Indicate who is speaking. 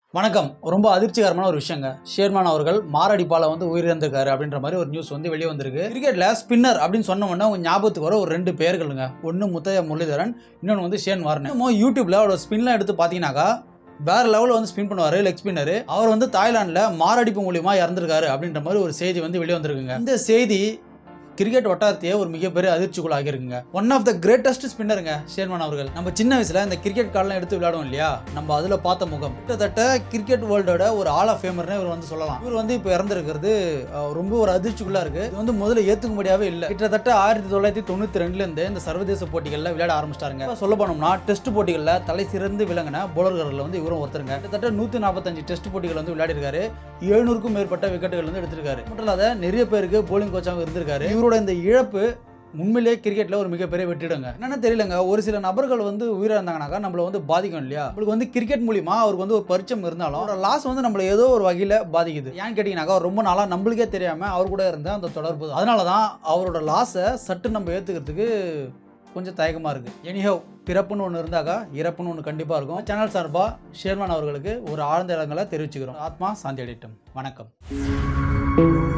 Speaker 1: வணக்கம் ரொம்ப அதிர்ச்சிகரமான ஒரு விஷயங்க ஷேர்மான் அவர்கள் மாரடைப்பால வந்து உயிரிழந்திருக்காரு அப்படின்ற மாதிரி ஒரு நியூஸ் வந்து வெளியே வந்திருக்கு கிரிக்கெட்ல ஸ்பின்னர் அப்படின்னு சொன்ன உடனே உங்க ஞாபகத்துக்கு வர ஒரு ரெண்டு பேர்களுங்க ஒன்று முத்தையா முரளிதரன் இன்னொன்று வந்து ஷேன் வார்னர் இன்னமும் யூடியூப்ல அவரோட ஸ்பின்லாம் எடுத்து பார்த்தீங்கன்னாக்கா வேற லெவலில் வந்து ஸ்பின் பண்ணுவார் லெக் ஸ்பின்னர் அவர் வந்து தாய்லாந்தில் மாரடைப்பு மூலியமா இறந்திருக்காரு அப்படின்ற மாதிரி ஒரு செய்தி வந்து வெளியே வந்திருக்குங்க இந்த செய்தி கிரிக்கெட் வட்டாரத்தையே ஒரு மிகப்பெரிய அதிர்ச்சிக்குள்ள ஆகிருக்குங்க ஒன் ஆஃப் த கிரேட்டஸ்ட் ஸ்பின்னருங்க ஷேர்மான் அவர்கள் நம்ம சின்ன வயசுல இந்த கிரிக்கெட் கார்டெலாம் எடுத்து விளையாடுவோம் இல்லையா நம்ம அதுல பார்த்த முகம் கிட்டத்தட்ட கிரிக்கெட் வேர்ல்டோட ஒரு ஆல் ஆஃப் ஃபேமர்னு இவர் வந்து சொல்லலாம் இவர் வந்து இப்போ இறந்துருக்கிறது அஹ், ரொம்ப ஒரு அதிர்ச்சிக்குள்ளா இருக்கு இது வந்து முதல்ல ஏத்துக்க முடியாவே இல்லை கிட்டத்தட்ட ஆயிரத்தி தொள்ளாயிரத்தி தொண்ணூத்தி ரெண்டுல இருந்து இந்த சர்வதேச போட்டிகளில் விளையாட ஆரம்பிச்சிட்டாருங்க இப்ப சொல்ல போனோம்னா டெஸ்ட் போட்டிகளில் தலை சிறந்து விளங்கின போலர்களில் வந்து இவரும் ஒருத்தருங்க கிட்டத்தட்ட நூத்தி நாற்பத்தஞ்சு டெஸ்ட் போட்டிகள் வந்து விளையாடி இருக்காரு எழுநூறுக்கும் மேற்பட்ட விக்கெட்டுகள் வந்து எடுத்திருக்காரு மட்டும் இல்லாத நிறைய பேருக்கு போலிங் கோச்சாக இருந்திருக்காரு இவரோட இந்த இழப்பு உண்மையிலேயே கிரிக்கெட்ல ஒரு மிகப்பெரிய வெற்றிடுங்க என்னன்னு தெரியலங்க ஒரு சில நபர்கள் வந்து உயிரிழந்தாங்கனாக்கா நம்மள வந்து பாதிக்கும் இல்லையா நம்மளுக்கு வந்து கிரிக்கெட் மூலியமா அவருக்கு வந்து ஒரு பரிச்சயம் இருந்தாலும் அவரோட லாஸ் வந்து நம்மள ஏதோ ஒரு வகையில பாதிக்குது ஏன்னு கேட்டீங்கன்னாக்கா அவர் ரொம்ப நாளா நம்மளுக்கே தெரியாம அவர் கூட இருந்த அந்த தொடர்பு அதனால தான் அவரோட லாஸை சட்டு நம்ம ஏத்துக்கிறதுக்கு கொஞ்சம் தயக்கமா இருக்கு எனிஹவ் பிறப்புன்னு ஒன்று இருந்தாக்கா இறப்புன்னு ஒன்று கண்டிப்பாக இருக்கும் சேனல் சார்பாக ஷேர்மான் அவர்களுக்கு ஒரு ஆழ்ந்த இடங்களை தெரிவிச்சுக்கிறோம் ஆத்மா சாந்தி அடையட்டும் வணக்கம்